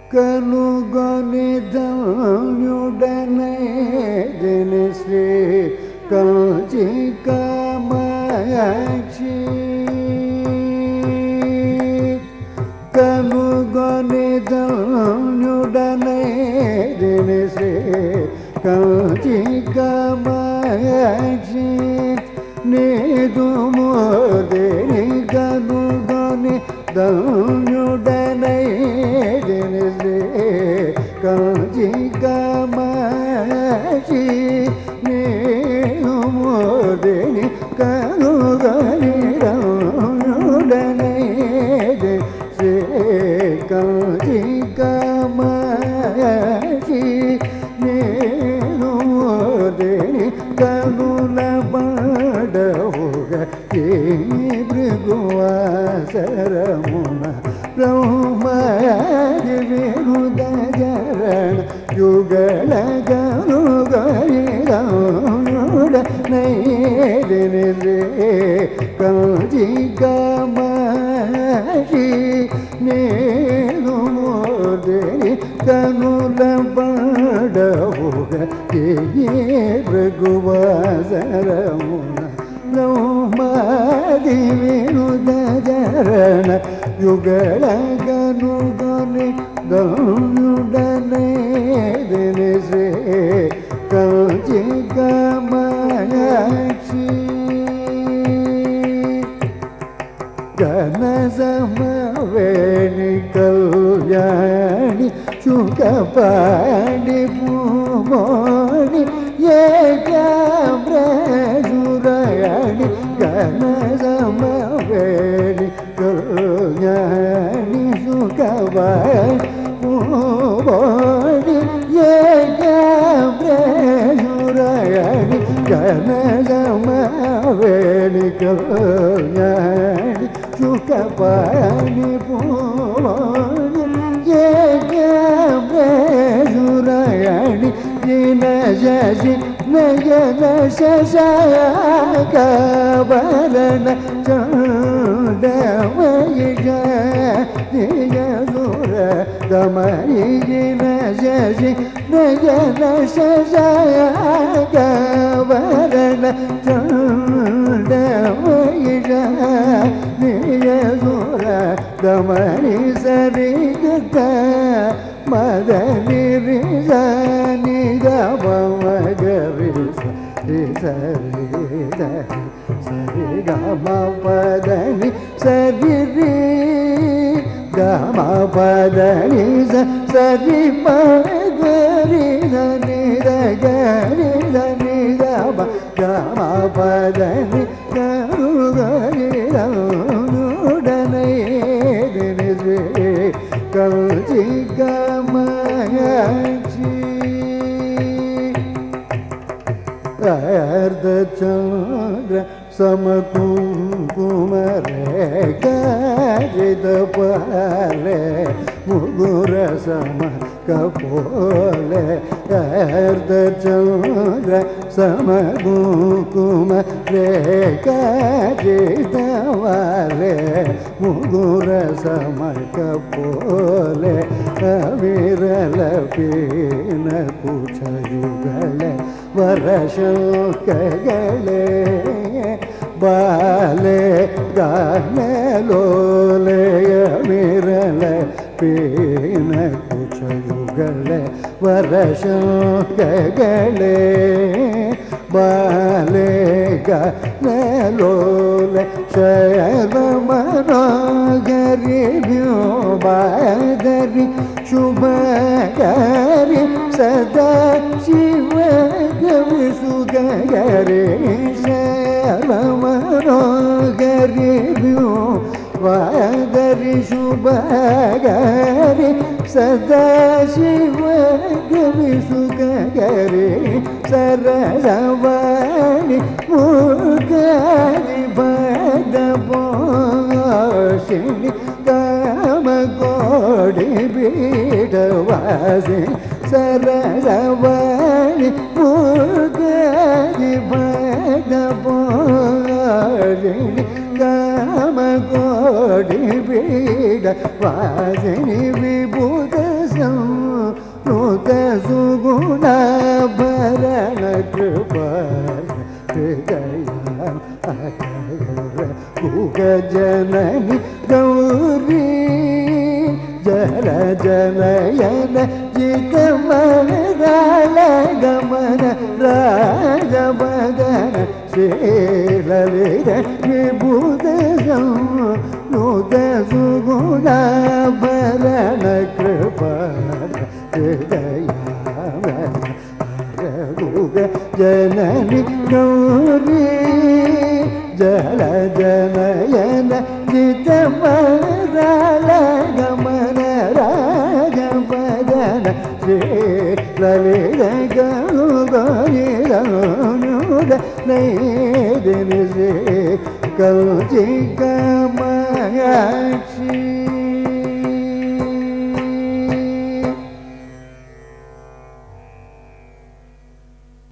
కనుగొని ధన్యుడనే దిని శ్రీ కంచి కామాక్షి కనుగొని ధన్యుడనే దిని శ్రీ కంచి కామాక్షి నీదు మోదిని కనుగొని ధన్యుడనై దినిసే కాంచి కామాక్షి నేను మోదిని కనుగొని ధన్యుడనై దినిసే కాంచి కామాక్షి నేను మోదిని కనుల పడవుగా ఏ భృగువాసరమున బ్రహ్మాది విరుద జరణ యుగళ గనుగరుడ నైదిని రే కాజి గమషి నేను మోదిని కనుల పడవుగ ఏ భృగువాసరమున బ్రహ్మాది వినుద జరణ యుగళ గనుగొని ధనుడనే దిని శ్రీ కంచి గమయాక్షి గణసమవేణి కళ్యాణి శుకపాణి పూమోణి ఏకామ్రసురయాణి గణసమవేణి కళ్యాణి శుకపాణి పూమోణి ఏకామ్రసురయాణి గణసమవేణి కళ్యాణి శుకపాణి పూమోణి ఏకామ్రసురయాణి దిన శశి నయన శశాకవరణ చండమయిష దియసుర దమయిన శశి నయన శశాకవరణ చండమయిష దియసుర దమని సరి మదని రిజని గమగరి సరి సరి గమ పదని సరి రి గమ పదని సరి మగరి దని గరి దని గమ గమ పదని కరుగరి రుడనై దిని కంచి గమయాక్షి అర్ధచంద్ర సమకుంకుమ రేఖిత పాలే ముగుర సమ కపోలే అర్ధచంద్ర సమకుంకుమ రేఖిత వాలే ముగుర సమ కపోలే అవిరల పీన కుచయుగಳೆ ವರಶೋಕಗಳೇ ಬಾಲೆ ಗಾನಲೋಲೆಯ ಮಿರಲ ಪೀನ ಕುಚಯುಗಳೇ ವರಶೋಕಗಳೇ ಬಾಲೆ ಗಾನಲೋಲೆ ಶಯನ ಮನೋಗರಿ ಬಾದರಿ ಶುಭಗರಿ ಸದಾ ಶಿವ ಗವಿ ಸುಗರಿ ಶರಮನೋಗರಿ ವಾದರಿ ಶುಭಗರಿ ಸದಾ ಶಿವ ಗವಿ ಸುಗರಿ ಸರಸವಾಣಿ ಮುಗರಿ ಭದ ಪೋಷಿಣಿ ಕಾಮ ಕೋಡಿ ಬೀಡವಾಸಿ ಸರಸವಾಣಿ ಮುಗರಿ ಭದ ಪೋಷಿಣಿ ಕಾಮ ಕೋಡಿ ಬೀಡ ವಾಸಿನಿ ವಿಭೂತ నూత సుగుణ భరణ కృప భుగ జనని గౌరీ జల జనయన జితమన గమన రాజమదన శ్రీలలిత విభుత నూత సుగుణ భరణ కృప హృదయ జనని గౌరీ జల జనయన జితమరాల గమన రాజపదన శ్రీ లలిత గౌగోద నైదిని శ్రీ కౌచిక మహాక్ష